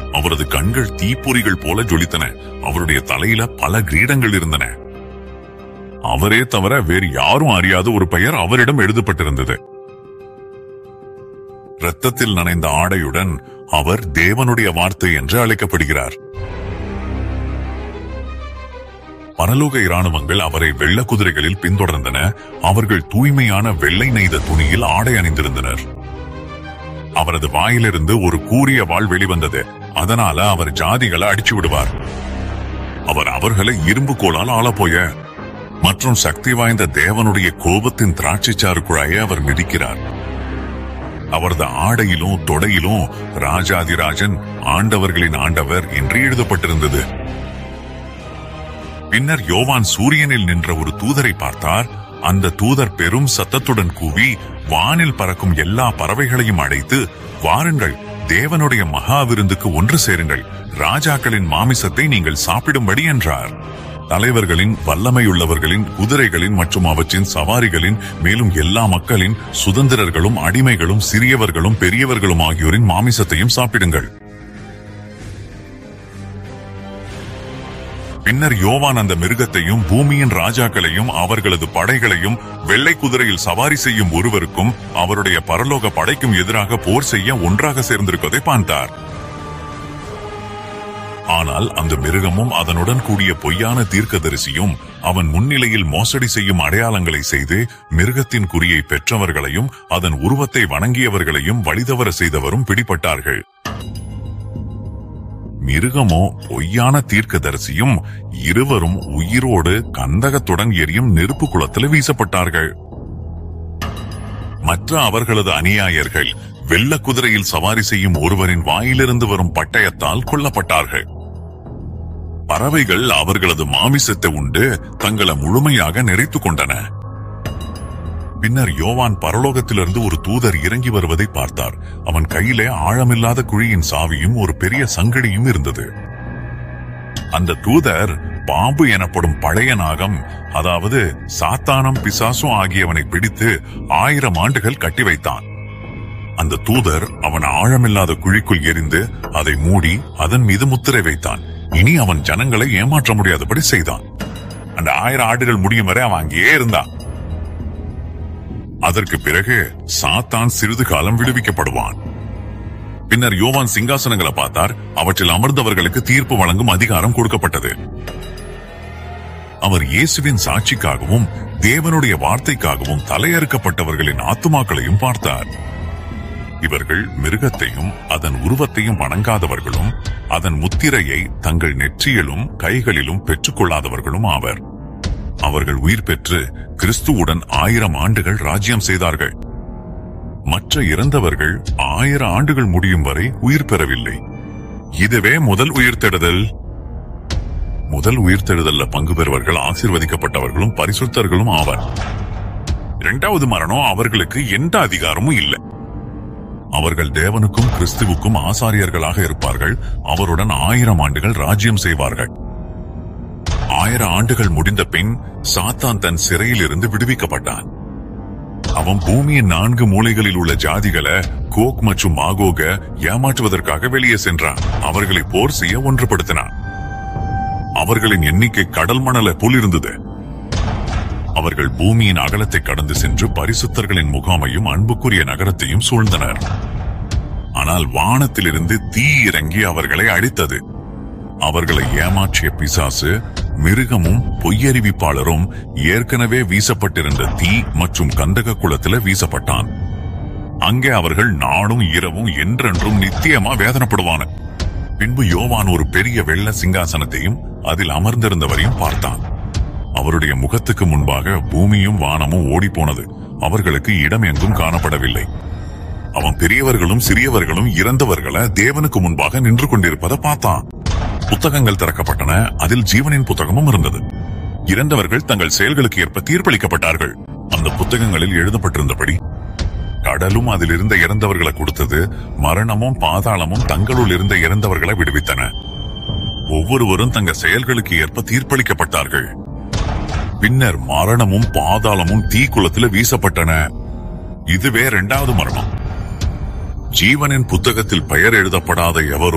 அவரது கண்கள் தீப்பொறிகள் போல ஜொலித்தன அவருடைய தலையில பல கிரீடங்கள் இருந்தன அவரே தவிர வேறு யாரும் அறியாத ஒரு பெயர் அவரிடம் எழுதப்பட்டிருந்தது இரத்தத்தில் நனைந்த ஆடையுடன் அவர் தேவனுடைய வார்த்தை என்று அழைக்கப்படுகிறார் பரலோக இராணுவங்கள் அவரை வெள்ள குதிரைகளில் பின்தொடர்ந்தன அவர்கள் தூய்மையான வெள்ளை நெய்த துணியில் ஆடை அணிந்திருந்தனர் அவரது வாயிலிருந்து ஒரு கூரிய வாள் வெளிவந்தது அதனால அவர் ஜாதிகளை அடிச்சு விடுவார் அவர் அவர்களை இரும்பு கோலால் ஆளப்போய மற்றும் சக்தி வாய்ந்த தேவனுடைய கோபத்தின் திராட்சைச்சாறு குழாயை அவர் மிதிக்கிறார் அவரது ஆடையிலும் தொடையிலும் ராஜாதிராஜன் ஆண்டவர்களின் ஆண்டவர் என்று எழுதப்பட்டிருந்தது பின்னர் யோவான் சூரியனில் நின்ற ஒரு தூதரை பார்த்தார் அந்த தூதர் பெரும் சத்தத்துடன் கூவி வானில் பறக்கும் எல்லா பறவைகளையும் அழைத்து வாருங்கள் தேவனுடைய மகா விருந்துக்கு ஒன்று சேருங்கள் ராஜாக்களின் மாமிசத்தை நீங்கள் சாப்பிடும்படி என்றார் தலைவர்களின் வல்லமையுள்ளவர்களின் குதிரைகளின் மற்றும் அவற்றின் சவாரிகளின் மேலும் எல்லா மக்களின் சுதந்திரர்களும் அடிமைகளும் சிறியவர்களும் பெரியவர்களும் ஆகியோரின் மாமிசத்தையும் சாப்பிடுங்கள் பின்னர் யோவான் அந்த மிருகத்தையும் பூமியின் ராஜாக்களையும் அவர்களது படைகளையும் வெள்ளை குதிரையில் சவாரி செய்யும் ஒருவருக்கும் அவருடைய பரலோக படைக்கும் எதிராக போர் செய்ய ஒன்றாக சேர்ந்திருப்பதை பார்த்தார் ஆனால் அந்த மிருகமும் அதனுடன் கூடிய பொய்யான தீர்க்கதரிசியும் அவன் முன்னிலையில் மோசடி செய்யும் அடையாளங்களை செய்து மிருகத்தின் குறியை பெற்றவர்களையும் அதன் உருவத்தை வணங்கியவர்களையும் வழிதவர செய்தவரும் பிடிபட்டார்கள் மிருகமோ பொய்யான தீர்க்கதரிசியும் இருவரும் உயிரோடு கந்தகத்துடன் எரியும் நெருப்பு குளத்தில் வீசப்பட்டார்கள் மற்ற அவர்களது அநியாயர்கள் வெள்ள குதிரையில் சவாரி செய்யும் ஒருவரின் வாயிலிருந்து வரும் பட்டயத்தால் கொல்லப்பட்டார்கள் பறவைகள் அவர்களது மாமிசத்தை உண்டு தங்களை முழுமையாக நிறைத்துக் கொண்டன பின்னர் யோவான் பரலோகத்திலிருந்து ஒரு தூதர் இறங்கி வருவதை பார்த்தார் அவன் கையிலே ஆழமில்லாத குழியின் சாவியும் ஒரு பெரிய சங்கடியும் இருந்தது அந்த தூதர் பாம்பு எனப்படும் பழைய நாகம் அதாவது சாத்தானம் பிசாசும் ஆகியவனை பிடித்து ஆயிரம் ஆண்டுகள் கட்டி வைத்தான் அந்த தூதர் அவன் ஆழமில்லாத குழிக்குள் எரிந்து அதை மூடி அதன் மீது முத்திரை வைத்தான் இனி அவன் ஜனங்களை ஏமாற்ற முடியாதபடி செய்தான் அந்த ஆயிரம் ஆண்டுகள் முடியும் வரை அவன் அங்கேயே இருந்தான் அதற்கு பிறகு சாத்தான் சிறிது காலம் விடுவிக்கப்படுவான் பின்னர் யோவான் சிங்காசனங்களை பார்த்தார் அவற்றில் அமர்ந்தவர்களுக்கு தீர்ப்பு வழங்கும் அதிகாரம் கொடுக்கப்பட்டது அவர் இயேசுவின் சாட்சிக்காகவும் தேவனுடைய வார்த்தைக்காகவும் தலையறுக்கப்பட்டவர்களின் ஆத்துமாக்களையும் பார்த்தார் இவர்கள் மிருகத்தையும் அதன் உருவத்தையும் வணங்காதவர்களும் அதன் முத்திரையை தங்கள் நெற்றியிலும் கைகளிலும் பெற்றுக்கொள்ளாதவர்களும் ஆவர் அவர்கள் உயிர் பெற்று கிறிஸ்துவுடன் ஆயிரம் ஆண்டுகள் ராஜ்யம் செய்தார்கள் மற்ற இறந்தவர்கள் ஆயிரம் ஆண்டுகள் முடியும் வரை உயிர் பெறவில்லை இதுவே முதல் உயிர்த்தெழுதல் முதல் உயிர்த்தெழுதல்ல பங்கு பெறுவர்கள் ஆசீர்வதிக்கப்பட்டவர்களும் பரிசுத்தர்களும் ஆவர் இரண்டாவது மரணம் அவர்களுக்கு எந்த அதிகாரமும் இல்லை அவர்கள் தேவனுக்கும் கிறிஸ்துவுக்கும் ஆசாரியர்களாக இருப்பார்கள் அவருடன் ஆயிரம் ஆண்டுகள் ராஜ்யம் செய்வார்கள் ஆயிரம் ஆண்டுகள் முடிந்த பின் சாத்தான் தன் சிறையில் இருந்து விடுவிக்கப்பட்டான் அவன் பூமியின் நான்கு மூலைகளில் உள்ள ஜாதிகளை கோக் மற்றும் மாகோக ஏமாற்றுவதற்காக வெளியே சென்றான் அவர்களை போர் செய்ய ஒன்றுபடுத்தினான் அவர்களின் எண்ணிக்கை கடல் மணல போல் இருந்தது அவர்கள் பூமியின் அகலத்தை கடந்து சென்று பரிசுத்தர்களின் முகாமையும் அன்புக்குரிய நகரத்தையும் சூழ்ந்தனர் ஆனால் வானத்திலிருந்து தீ இறங்கி அவர்களை அழித்தது அவர்களை ஏமாற்றிய பிசாசு மிருகமும் பொய்யறிவிப்பாளரும் ஏற்கனவே வீசப்பட்டிருந்த தீ மற்றும் கந்தக குளத்தில வீசப்பட்டான் அங்கே அவர்கள் நாடும் இரவும் என்றென்றும் நித்தியமா வேதனைப்படுவான பின்பு யோவான் ஒரு பெரிய வெள்ள சிங்காசனத்தையும் அதில் அமர்ந்திருந்தவரையும் பார்த்தான் அவருடைய முகத்துக்கு முன்பாக பூமியும் வானமும் ஓடிப்போனது அவர்களுக்கு இடம் எங்கும் காணப்படவில்லை அவன் பெரியவர்களும் சிறியவர்களும் இறந்தவர்களை தேவனுக்கு முன்பாக நின்று கொண்டிருப்பதை பார்த்தான் புத்தகங்கள் திறக்கப்பட்டன அதில் ஜீவனின் புத்தகமும் இருந்தது இறந்தவர்கள் தங்கள் செயல்களுக்கு ஏற்ப தீர்ப்பளிக்கப்பட்டார்கள் அந்த புத்தகங்களில் எழுதப்பட்டிருந்தபடி கடலும் அதில் இருந்த இறந்தவர்களை கொடுத்தது மரணமும் பாதாளமும் தங்களுள் இருந்த இறந்தவர்களை விடுவித்தன ஒவ்வொருவரும் தங்கள் செயல்களுக்கு ஏற்ப தீர்ப்பளிக்கப்பட்டார்கள் பின்னர் மரணமும் பாதாளமும் தீக்குளத்தில் வீசப்பட்டன இதுவே இரண்டாவது மரணம் ஜீவனின் புத்தகத்தில் பெயர் எழுதப்படாத எவரும்